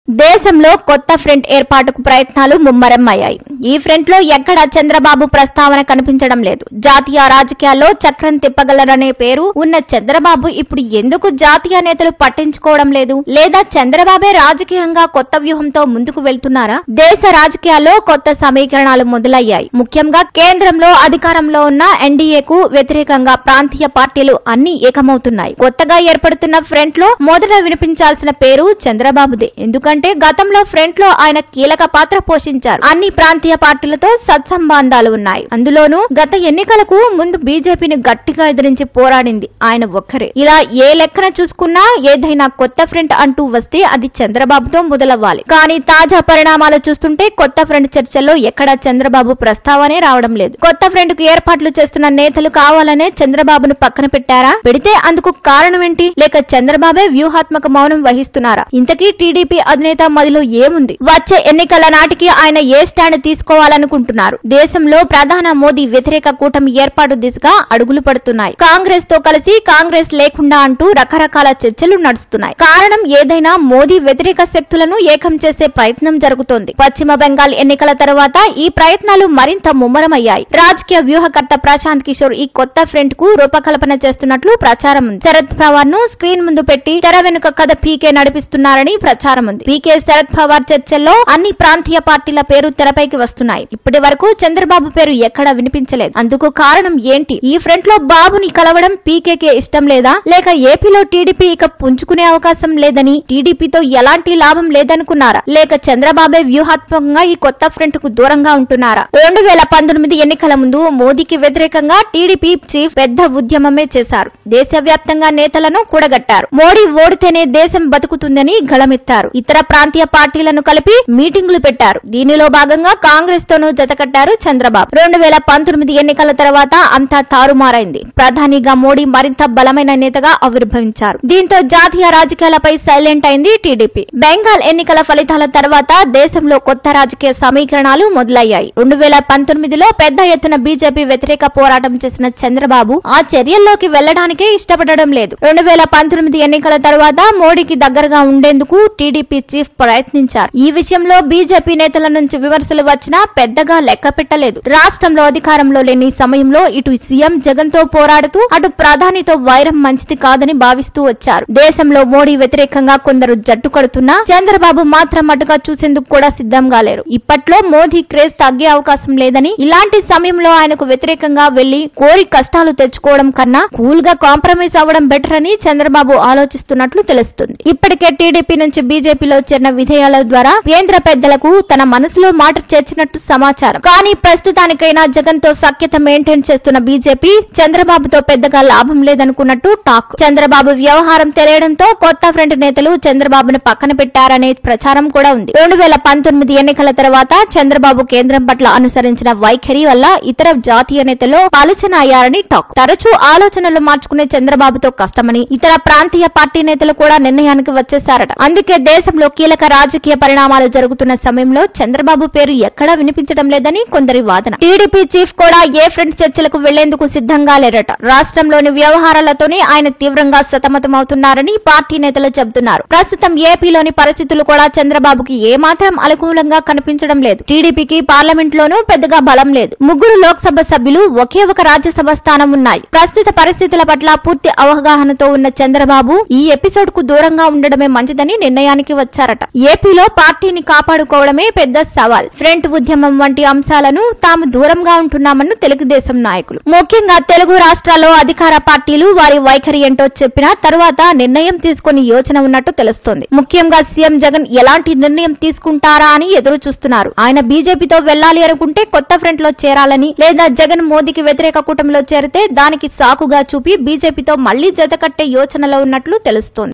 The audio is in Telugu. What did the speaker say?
దేశంలో కొత్త ఫ్రంట్ ఏర్పాటుకు ప్రయత్నాలు ముమ్మరం అయ్యాయి ఈ ఫ్రంట్ లో ఎక్కడా చంద్రబాబు ప్రస్తావన కనిపించడం లేదు జాతీయ రాజకీయాల్లో చక్రం తిప్పగలరనే పేరు ఉన్న చంద్రబాబు ఇప్పుడు ఎందుకు జాతీయ నేతలు పట్టించుకోవడం లేదు లేదా చంద్రబాబే రాజకీయంగా కొత్త వ్యూహంతో ముందుకు వెళ్తున్నారా దేశ రాజకీయాల్లో కొత్త సమీకరణాలు మొదలయ్యాయి ముఖ్యంగా కేంద్రంలో అధికారంలో ఉన్న ఎన్డీఏకు వ్యతిరేకంగా ప్రాంతీయ పార్టీలు అన్ని ఏకమవుతున్నాయి కొత్తగా ఏర్పడుతున్న ఫ్రంట్ లో మొదట వినిపించాల్సిన పేరు చంద్రబాబుదే ఎందుకంటే గతంలో ఫ్రంట్ లో ఆయన కీలక పాత్ర పోషించారు అన్ని ప్రాంతీయ పార్టీలతో సత్సంబంధాలు ఉన్నాయి అందులోనూ గత ఎన్నికలకు ముందు బీజేపీని గట్టిగా ఎదిరించి పోరాడింది ఆయన ఒక్కరే ఇలా ఏ లెక్కన చూసుకున్నా ఏదైనా కొత్త ఫ్రంట్ అంటూ వస్తే అది చంద్రబాబుతో మొదలవ్వాలి కానీ తాజా పరిణామాలు చూస్తుంటే కొత్త ఫ్రంట్ చర్చల్లో ఎక్కడా చంద్రబాబు ప్రస్తావనే రావడం లేదు కొత్త ఫ్రంట్ కు ఏర్పాట్లు చేస్తున్న నేతలు కావాలనే చంద్రబాబును పక్కన పెట్టారా పెడితే అందుకు కారణం ఏంటి లేక చంద్రబాబే వ్యూహాత్మక మౌనం వహిస్తున్నారా ఇంతకీ టీడీపీ అధినేత మదిలో ఏముంది వచ్చే ఎన్నికల నాటికి ఆయన ఏ స్టాండ్ తీసుకోవాలనుకుంటున్నారు దేశంలో ప్రధాన మోదీ వ్యతిరేక కూటమి ఏర్పాటు దిశగా అడుగులు పడుతున్నాయి కాంగ్రెస్ తో కలిసి కాంగ్రెస్ లేకుండా అంటూ రకరకాల చర్చలు నడుస్తున్నాయి కారణం ఏదైనా మోదీ వ్యతిరేక శక్తులను ఏకం చేసే ప్రయత్నం జరుగుతోంది పశ్చిమ బెంగాల్ ఎన్నికల తర్వాత ఈ ప్రయత్నాలు మరింత ముమ్మరమయ్యాయి రాజకీయ వ్యూహకర్త ప్రశాంత్ కిషోర్ ఈ కొత్త ఫ్రంట్ కు రూపకల్పన చేస్తున్నట్లు ప్రచారం ఉంది శరద్ పవార్ ను స్క్రీన్ ముందు పెట్టి తెర వెనుక కథ పీకే నడిపిస్తున్నారని ప్రచారం ఉంది పీకే శరద్ పవార్ చర్చల్లో అన్ని ప్రాంతీయ పార్టీల పేరు తెరపైకి వస్తున్నాయి ఇప్పటి వరకు చంద్రబాబు పేరు ఎక్కడా వినిపించలేదు అందుకు కారణం ఏంటి ఈ ఫ్రంట్ లో బాబుని కలవడం పీకేకే ఇష్టం లేదా లేక ఏపీలో టీడీపీ ఇక పుంజుకునే అవకాశం లేదని టీడీపీతో ఎలాంటి లాభం లేదనుకున్నారా లేక చంద్రబాబే వ్యూహాత్మకంగా ఈ కొత్త ఫ్రంట్ కు దూరంగా ఉంటున్నారా రెండు వేల పంతొమ్మిది ఎన్నికల ముందు మోదీకి వ్యతిరేకంగా టీడీపీ చీఫ్ పెద్ద ఉద్యమమే చేశారు దేశవ్యాప్తంగా నేతలను కూడగట్టారు మోడీ ఓడితేనే దేశం బతుకుతుందని గళమెత్తారు ఇతర ప్రాంతీయ పార్టీలను కలిపి మీటింగులు పెట్టారు దీనిలో భాగంగా కాంగ్రెస్ తోనూ జతకట్టారు చంద్రబాబు రెండు వేల పంతొమ్మిది ఎన్నికల తర్వాత అంతా తారుమారైంది ప్రధానిగా మోడీ మరింత బలమైన నేతగా ఆవిర్భవించారు దీంతో జాతీయ రాజకీయాలపై సైలెంట్ అయింది టీడీపీ బెంగాల్ ఎన్నికల ఫలితాల తర్వాత దేశంలో కొత్త రాజకీయ సమీకరణాలు మొదలయ్యాయి రెండు వేల పంతొమ్మిదిలో పెద్ద ఎత్తున బీజేపీ వ్యతిరేక పోరాటం చేసిన చంద్రబాబు ఆ చర్యల్లోకి వెళ్లడానికే ఇష్టపడడం లేదు రెండు వేల పంతొమ్మిది ఎన్నికల తర్వాత మోడీకి దగ్గరగా ఉండేందుకు టీడీపీ చీఫ్ ప్రయత్నించారు ఈ విషయంలో బీజేపీ నేతల నుంచి విమర్శలు వచ్చినా పెద్దగా లెక్క పెట్టలేదు రాష్ట్రంలో అధికారంలో లేని సమయంలో ఇటు సీఎం జగన్ తో పోరాడుతూ అటు ప్రధానితో వైరం మంచిది కాదని భావిస్తూ వచ్చారు దేశంలో మోడీ వ్యతిరేకంగా కొందరు జట్టు కడుతున్నా చంద్రబాబు మాత్రం అటుగా చూసేందుకు కూడా సిద్ధంగా లేరు ఇప్పట్లో మోదీ క్రేజ్ తగ్గే అవకాశం లేదని ఇలాంటి సమయంలో ఆయనకు వ్యతిరేకంగా వెళ్లి కోరి కష్టాలు తెచ్చుకోవడం కన్నా కూల్ గా కాంప్రమైజ్ అవ్వడం బెటర్ అని చంద్రబాబు ఆలోచిస్తున్నట్లు తెలుస్తుంది ఇప్పటికే టీడీపీ నుంచి బీజేపీలో చేరిన విధేయాల ద్వారా కేంద్ర పెద్దలకు తన మనసులో మాట చేర్చినట్టు సమాచారం కానీ ప్రస్తుతానికైనా జగన్ తో సఖ్యత మెయింటైన్ చేస్తున్న బీజేపీ చంద్రబాబుతో పెద్దగా లాభం లేదనుకున్నట్టు టాక్ చంద్రబాబు వ్యవహారం తెలియడంతో కొత్త ఫ్రంట్ నేతలు చంద్రబాబును పక్కన పెట్టారనే ప్రచారం కూడా ఉంది రెండు వేల పంతొమ్మిది ఎన్నికల తర్వాత చంద్రబాబు కేంద్రం పట్ల అనుసరించిన వైఖరి వల్ల ఇతర జాతీయ నేతలు ఆలోచన అయ్యారని టాక్ తరచూ ఆలోచనలు మార్చుకునే చంద్రబాబుతో కష్టమని ఇతర ప్రాంతీయ పార్టీ నేతలు కూడా నిర్ణయానికి వచ్చేశారట అందుకే దేశంలో కీలక రాజకీయ పరిణామాలు జరుగుతున్న సమయంలో చంద్రబాబు పేరు ఎక్కడా వినిపించడం లేదని కొందరి వాదన టీడీపీ చీఫ్ కూడా ఏ ఫ్రంట్ చర్చలకు వెళ్లేందుకు సిద్ధంగా లేరట రాష్ట్రంలోని వ్యవహారాలతోనే ఆయన తీవ్రంగా సతమతమవుతున్నారని పార్టీ నేతలు చెబుతున్నారు ప్రస్తుతం ఏపీలోని పరిస్థితులు కూడా చంద్రబాబుకి ఏమాత్రం అనుకూలంగా కనిపించడం లేదు టీడీపీకి పార్లమెంట్ లోనూ పెద్దగా బలం లేదు ముగ్గురు లోక్సభ సభ్యులు ఒకే ఒక రాజ్యసభ స్థానం ఉన్నాయి ప్రస్తుత పరిస్థితుల పట్ల పూర్తి అవగాహనతో ఉన్న చంద్రబాబు ఈ ఎపిసోడ్ కు దూరంగా ఉండడమే మంచిదని నిర్ణయానికి వచ్చారట ఏపీలో పార్టీని కాపాడుకోవడమే పెద్ద సవాల్ ఫ్రంట్ ఉద్యమం వంటి అంశాలను తాము దూరంగా ఉంటున్నామన్న తెలుగుదేశం నాయకులు ముఖ్యంగా తెలుగు రాష్ట్రాల్లో అధికార పార్టీలు వారి వైఖరి ఏంటో చెప్పిన తరువాత నిర్ణయం తీసుకుని యోచన ఉన్నట్టు తెలుస్తోంది ముఖ్యంగా సీఎం జగన్ ఎలాంటి నిర్ణయం తీసుకుంటారా అని ఎదురు చూస్తున్నారు ఆయన బీజేపీతో వెళ్లాలి అనుకుంటే కొత్త ఫ్రంట్ లో చేరాలని లేదా జగన్ మోదీకి వ్యతిరేక కూటమిలో చేరితే దానికి సాకుగా చూపి బీజేపీతో మళ్లీ జతకట్టే యోచనలో ఉన్నట్లు తెలుస్తోంది